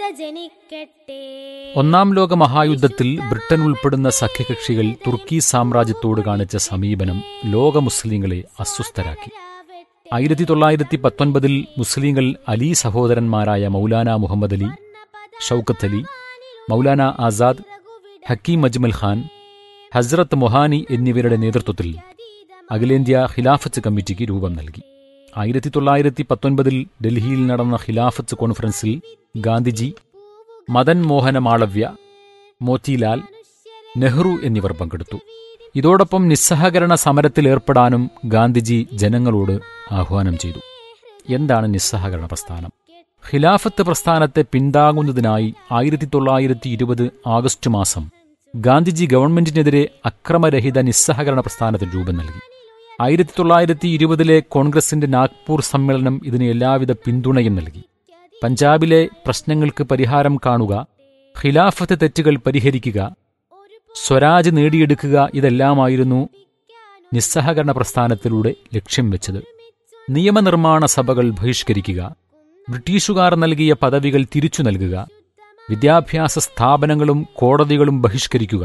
ജനിക്കട്ടെ ഒന്നാം ലോക മഹായുദ്ധത്തിൽ ബ്രിട്ടൻ ഉൾപ്പെടുന്ന സഖ്യകക്ഷികൾ തുർക്കി സാമ്രാജ്യത്തോട് കാണിച്ച സമീപനം ലോക മുസ്ലിങ്ങളെ അസ്വസ്ഥരാക്കി ആയിരത്തി തൊള്ളായിരത്തി പത്തൊൻപതിൽ മുസ്ലിങ്ങൾ അലി സഹോദരന്മാരായ മൗലാന മുഹമ്മദ് അലി ഷൗക്കത്ത് അലി മൗലാന ആസാദ് ഹക്കീം അജ്മൽ ഖാൻ ഹസ്രത്ത് മൊഹാനി എന്നിവരുടെ നേതൃത്വത്തിൽ അഖിലേന്ത്യാ ഖിലാഫത്ത് കമ്മിറ്റിക്ക് രൂപം നൽകി ആയിരത്തി തൊള്ളായിരത്തി പത്തൊൻപതിൽ ഡൽഹിയിൽ നടന്ന ഖിലാഫത്ത് കോൺഫറൻസിൽ ഗാന്ധിജി മദൻ മോഹന മാളവ്യ മോത്തിലാൽ നെഹ്റു എന്നിവർ പങ്കെടുത്തു ഇതോടൊപ്പം നിസ്സഹകരണ സമരത്തിലേർപ്പെടാനും ഗാന്ധിജി ജനങ്ങളോട് ആഹ്വാനം ചെയ്തു എന്താണ് നിസ്സഹകരണ പ്രസ്ഥാനം ഖിലാഫത്ത് പ്രസ്ഥാനത്തെ പിന്താങ്ങുന്നതിനായി ആയിരത്തി തൊള്ളായിരത്തി ഇരുപത് ആഗസ്റ്റ് മാസം ഗാന്ധിജി ഗവൺമെന്റിനെതിരെ അക്രമരഹിത നിസ്സഹകരണ പ്രസ്ഥാനത്തിന് രൂപം നൽകി ആയിരത്തി തൊള്ളായിരത്തി ഇരുപതിലെ കോൺഗ്രസിന്റെ നാഗ്പൂർ സമ്മേളനം ഇതിന് എല്ലാവിധ പിന്തുണയും നൽകി പഞ്ചാബിലെ പ്രശ്നങ്ങൾക്ക് പരിഹാരം കാണുക ഖിലാഫത്ത് തെറ്റുകൾ പരിഹരിക്കുക സ്വരാജ് നേടിയെടുക്കുക ഇതെല്ലാമായിരുന്നു നിസ്സഹകരണ പ്രസ്ഥാനത്തിലൂടെ ലക്ഷ്യം വെച്ചത് നിയമനിർമ്മാണ സഭകൾ ബഹിഷ്കരിക്കുക ബ്രിട്ടീഷുകാർ നൽകിയ പദവികൾ തിരിച്ചു നൽകുക വിദ്യാഭ്യാസ സ്ഥാപനങ്ങളും കോടതികളും ബഹിഷ്കരിക്കുക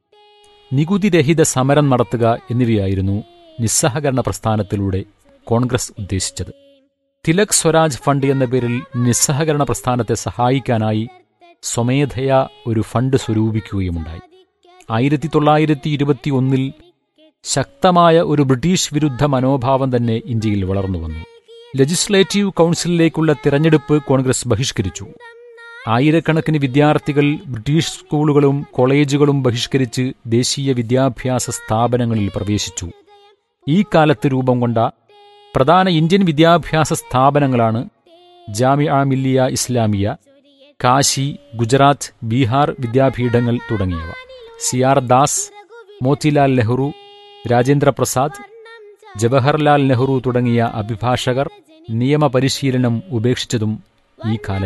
നികുതിരഹിത സമരം നടത്തുക എന്നിവയായിരുന്നു നിസ്സഹകരണ പ്രസ്ഥാനത്തിലൂടെ കോൺഗ്രസ് ഉദ്ദേശിച്ചത് തിലക് സ്വരാജ് ഫണ്ട് എന്ന പേരിൽ നിസ്സഹകരണ പ്രസ്ഥാനത്തെ സഹായിക്കാനായി സ്വമേധയാ ഒരു ഫണ്ട് സ്വരൂപിക്കുകയുമുണ്ടായി ആയിരത്തി തൊള്ളായിരത്തി ഇരുപത്തി ഒന്നിൽ ശക്തമായ ഒരു ബ്രിട്ടീഷ് വിരുദ്ധ മനോഭാവം തന്നെ ഇന്ത്യയിൽ വളർന്നു വന്നു ലെജിസ്ലേറ്റീവ് കൗൺസിലിലേക്കുള്ള തിരഞ്ഞെടുപ്പ് കോൺഗ്രസ് ബഹിഷ്കരിച്ചു ആയിരക്കണക്കിന് വിദ്യാർത്ഥികൾ ബ്രിട്ടീഷ് സ്കൂളുകളും കോളേജുകളും ബഹിഷ്കരിച്ച് ദേശീയ വിദ്യാഭ്യാസ സ്ഥാപനങ്ങളിൽ പ്രവേശിച്ചു ഈ കാലത്ത് രൂപം കൊണ്ട പ്രധാന ഇന്ത്യൻ വിദ്യാഭ്യാസ സ്ഥാപനങ്ങളാണ് ജാമിഅ മില്ലിയ ഇസ്ലാമിയ കാശി ഗുജറാത്ത് ബീഹാർ വിദ്യാപീഠങ്ങൾ തുടങ്ങിയവ സി ആർ ദാസ് മോത്തിലാൽ നെഹ്റു രാജേന്ദ്ര പ്രസാദ് ജവഹർലാൽ നെഹ്റു തുടങ്ങിയ അഭിഭാഷകർ നിയമപരിശീലനം ഉപേക്ഷിച്ചതും ഈ കാലഘട്ടം